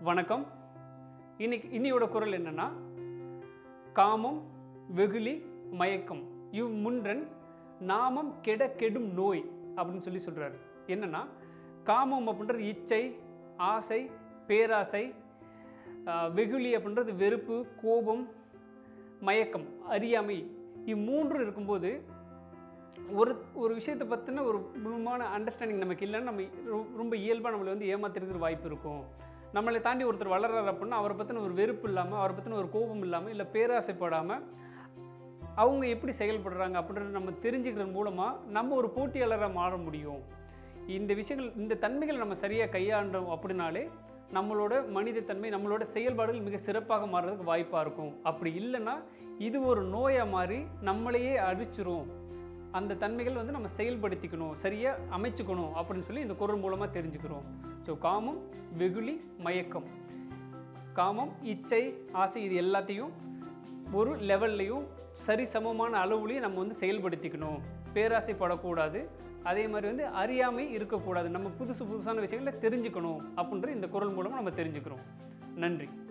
வணக்கம் இன்னைக்கு இன்னியோட குரல் என்னன்னா காமம் வெகுளி மயக்கம் இவ் முன்றன் நாமம் கெட கெடும் நோய் அப்படின்னு சொல்லி சொல்றாரு என்னன்னா காமம் அப்படின்றது இச்சை ஆசை பேராசை ஆஹ், வெகுளி அப்படின்றது வெறுப்பு கோபம் மயக்கம் அறியாமை இம்மூன்றும் இருக்கும்போது ஒரு ஒரு விஷயத்தை பற்றின ஒரு முழுமையான அண்டர்ஸ்டாண்டிங் நமக்கு இல்லைன்னு நம்ம ரொ- ரொம்ப இயல்பாக நம்மளை வந்து ஏமாத்துறதுக்கு வாய்ப்பு இருக்கும் நம்மளை தாண்டி ஒருத்தர் வளர்றாரு அப்படின்னா அவரை பற்றின ஒரு வெறுப்பு இல்லாமல் அவரை பற்றின ஒரு கோபம் இல்லாமல் இல்லை பேராசைப்படாமல் அவங்க எப்படி செயல்படுறாங்க அப்படின்றத நம்ம தெரிஞ்சுக்கிறது மூலமாக நம்ம ஒரு போட்டியாளராக மாற முடியும் இந்த விஷயங்கள் இந்த தன்மைகள் நம்ம சரியாக கையாண்டோம் அப்படின்னாலே நம்மளோட மனிதத்தன்மை நம்மளோட செயல்பாடுகள் மிக சிறப்பாக மாறுறதுக்கு வாய்ப்பாக இருக்கும் அப்படி இல்லைன்னா இது ஒரு நோயாக மாறி நம்மளையே அழிச்சிரும் அந்த தன்மைகள் வந்து நம்ம செயல்படுத்திக்கணும் சரியாக அமைச்சுக்கணும் அப்படின்னு சொல்லி இந்த குரல் மூலமாக தெரிஞ்சுக்கிறோம் ஸோ காமம் வெகுளி மயக்கம் காமம் இச்சை ஆசை இது எல்லாத்தையும் ஒரு லெவல்லையும் சரிசமமான அளவுலையும் நம்ம வந்து செயல்படுத்திக்கணும் பேராசைப்படக்கூடாது அதே மாதிரி வந்து அறியாமை இருக்கக்கூடாது நம்ம புதுசு புதுசான விஷயங்களை தெரிஞ்சுக்கணும் அப்படின்ற இந்த குரல் மூலமாக நம்ம தெரிஞ்சுக்கிறோம் நன்றி